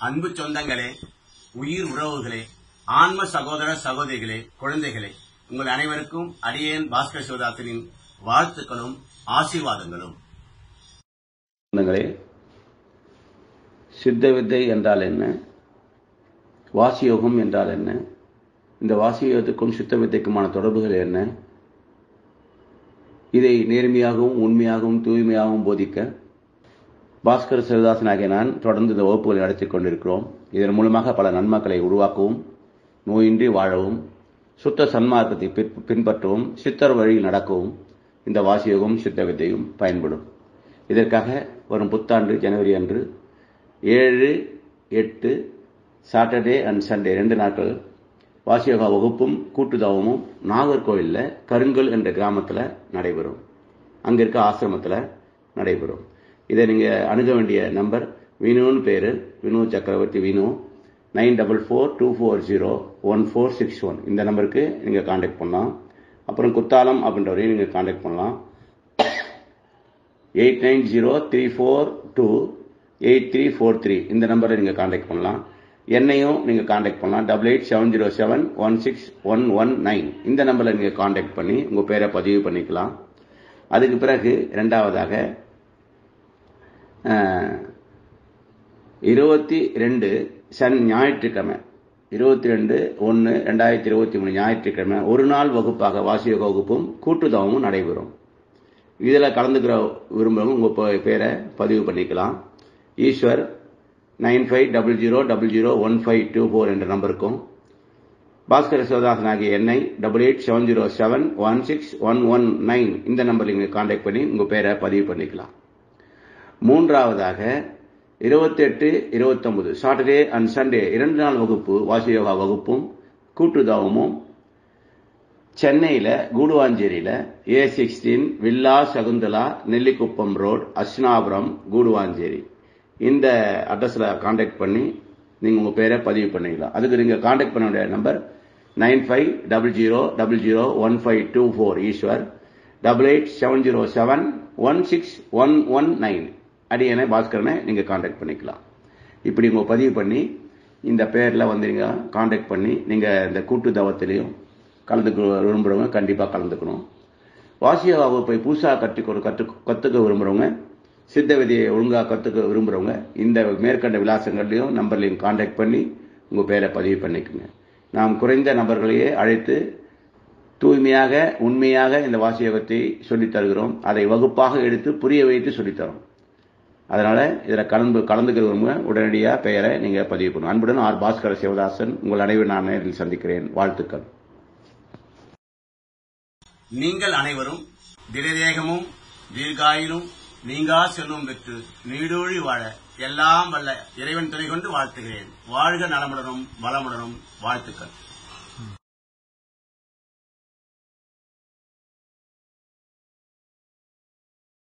அன்பு சொந்தங்களே உயிர் உறவுகளே ஆன்ம சகோதர சகோதரிகளே குழந்தைகளே உங்கள் அனைவருக்கும் அடியேன் பாஸ்கர் சிவதாசனின் வாழ்த்துக்களும் ஆசீர்வாதங்களும் சொந்தங்களே சித்த வித்தை என்றால் என்ன வாசியோகம் என்றால் என்ன இந்த வாசியோகத்துக்கும் சித்த வித்தைக்குமான தொடர்புகள் என்ன இதை நேர்மையாகவும் உண்மையாகவும் தூய்மையாகவும் போதிக்க பாஸ்கர் சிவதாசன் ஆகிய நான் தொடர்ந்து இந்த வகுப்புகளை நடத்தி கொண்டிருக்கிறோம் இதன் மூலமாக பல நன்மக்களை உருவாக்கவும் நோயின்றி வாழவும் சுத்த சன்மார்க்கத்தை பின்- பின்பற்றவும் சித்தர் வழியில் நடக்கவும் இந்த வாசியோகம் சித்த வித்தையும் பயன்படும் இதற்காக வரும் புத்தாண்டு ஜனவரி அன்று ஏழு எட்டு சாட்டர்டே அண்ட் சண்டே ரெண்டு நாட்கள் வாசியோகா வகுப்பும் கூட்டுதாவமும் நாகர்கோவிலில் கருங்கல் என்ற கிராமத்தில் நடைபெறும் அங்கே இருக்க ஆசிரமத்தில் நடைபெறும் இதை நீங்கள் அணுக வேண்டிய நம்பர் வினுன்னு பேர் Vinu Chakravarthy Vinu nine double four two four zero one four six one இந்த நம்பருக்கு நீங்கள் காண்டாக்ட் பண்ணலாம் அப்புறம் குத்தாலம் அப்படின்றவரையும் நீங்கள் காண்டாக்ட் பண்ணலாம் eight nine zero three four two eight three four three இந்த நம்பரில் நீங்கள் காண்டாக்ட் பண்ணலாம் என்னையும் நீங்கள் காண்டாக்ட் பண்ணலாம் double eight seven zero seven one six one one nine இந்த நம்பரில் நீங்கள் காண்டாக்ட் பண்ணி உங்கள் பேரை பதிவு பண்ணிக்கலாம் அதுக்கு பிறகு ரெண்டாவதாக அஹ், இருபத்தி ரெண்டு சன் ஞாயிற்றுக்கிழமை இருபத்தி ரெண்டு ஒன்று ரெண்டாயிரத்தி இருபத்தி மூணு ஞாயிற்றுக்கிழமை ஒரு நாள் வகுப்பாக வாசியோக வகுப்பும் கூட்டுதாவமும் நடைபெறும் இதில் கலந்துக்கிற விரும்புகிறவங்க உங்கள் பேரை பதிவு பண்ணிக்கலாம் Eswar nine five double zero double zero one five two four என்ற நம்பருக்கும் பாஸ்கர சிவதாசன் ஆகிய எண்ணை double eight seven zero seven one six one one nine இந்த நம்பரில் நீங்கள் காண்டாக்ட் பண்ணி உங்கள் பேரை பதிவு பண்ணிக்கலாம் மூன்றாவதாக இருபத்தெட்டு இருபத்தொன்பது சாட்டர்டே அண்ட் சண்டே இரண்டு நாள் வகுப்பு வாசியோகா வகுப்பும் கூட்டுதாவமும் சென்னையில் கூடுவாஞ்சேரியில் A sixteen villa Sakunthala Nellikuppam road Asnapuram Guduvanchery இந்த அட்ரஸில் காண்டாக்ட் பண்ணி நீங்கள் உங்கள் பேரை பதிவு பண்ணிக்கலாம் அதுக்கு நீங்கள் காண்டாக்ட் பண்ண வேண்டிய number nine five double zero double zero one five two four Eswar double eight seven zero seven one six one one nine அடியனை பாஸ்கரனை நீங்கள் காண்டாக்ட் பண்ணிக்கலாம் இப்படி உங்கள் பதிவு பண்ணி இந்த பேரில் வந்து நீங்கள் காண்டாக்ட் பண்ணி நீங்கள் இந்த கூட்டு தவத்திலையும் கலந்துக்க விரும்புகிறவங்க கண்டிப்பாக கலந்துக்கணும் வாசிய வகுப்பை புதுசாக கற்றுக்க கற்று கற்றுக்க விரும்புகிறவங்க சித்த விதியை ஒழுங்காக கற்றுக்க விரும்புகிறவங்க இந்த மேற்கண்ட விலாசங்கள்லையும் நம்பர்லையும் காண்டாக்ட் பண்ணி உங்கள் பேரை பதிவு பண்ணிக்கோங்க நாம் குறைந்த நபர்களையே அழைத்து தூய்மையாக உண்மையாக இந்த வாசியோகத்தை சொல்லித் தருகிறோம் அதை வகுப்பாக எடுத்து புரிய வைத்து சொல்லித்தரோம் அதனால இதில் கலந்து கலந்துக்கிறவங்க உடனடியாக பெயரை நீங்கள் பதிவு பண்ணணும் அன்புடன் ஆர் பாஸ்கர சிவதாசன் உங்கள் அனைவரும் நான் நேரில் சந்திக்கிறேன் வாழ்த்துக்கள் நீங்கள் அனைவரும் திடதேகமும் தீர்காயிலும் நீங்கா செல்வம் பெற்று நீடூழி வாழ எல்லாம் வல்ல இறைவன் துணை கொண்டு வாழ்த்துகிறேன் வாழ்க நலமுடனும் வளமுடனும் வாழ்த்துக்கள்